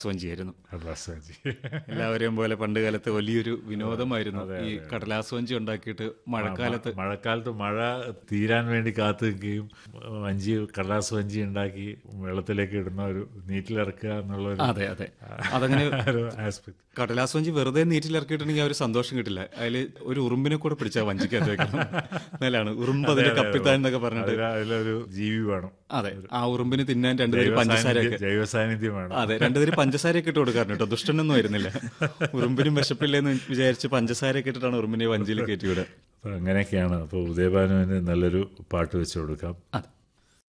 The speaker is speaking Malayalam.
വഞ്ചിയായിരുന്നു കടലാസ് വഞ്ചി എല്ലാവരെയും പോലെ പണ്ട് കാലത്ത് വലിയൊരു വിനോദമായിരുന്നു ഈ കടലാസ് വഞ്ചി ഉണ്ടാക്കിയിട്ട് മഴക്കാലത്ത് മഴക്കാലത്ത് മഴ തീരാൻ വേണ്ടി കാത്തു നിൽക്കുകയും വഞ്ചി കടലാസ് വഞ്ചി ഉണ്ടാക്കി വെള്ളത്തിലേക്ക് ഇടുന്ന ഒരു നീറ്റിലിറക്കുക എന്നുള്ള ഒരു അതെ അതെ അതങ്ങനെ ഒരു ആസ്പെക്ട് കടലാസ് വഞ്ചി വെറുതെ നീറ്റിലിറക്കിയിട്ടുണ്ടെങ്കിൽ ആ ഒരു സന്തോഷം കിട്ടില്ല അതിൽ ഒരു ഉറുമ്പിനെ കൂടെ പിടിച്ചാൽ വഞ്ചിക്കകത്ത് വെക്കണം എന്നാലാണ് ഉറുമ്പ് അതിന്റെ കപ്പിത്താൻ എന്നൊക്കെ പറഞ്ഞിട്ട് അതിലൊരു ജീവി വേണം അതെ ആ ഉറുമ്പിന് തിന്നാൻ രണ്ടുപേര് പഞ്ചസാരയൊക്കെ ജൈവ സാന്നിധ്യം വേണം അതെ രണ്ടുപേര് പഞ്ചസാരയൊക്കെ ഇട്ട് കൊടുക്കാറുണ്ട് കേട്ടോ ദുഷ്ടനൊന്നും വരുന്നില്ല ഉറുമ്പിനും വിശപ്പില്ലെന്ന് വിചാരിച്ച് പഞ്ചസാരയൊക്കെ ഇട്ടിട്ടാണ് ഉറുമ്പിനെ വഞ്ചിയിൽ കയറ്റി വിടുക അപ്പൊ അങ്ങനെയൊക്കെയാണ് അപ്പോൾ ഉദയഭാനുവിന് നല്ലൊരു പാട്ട് വെച്ച് കൊടുക്കാം അതെ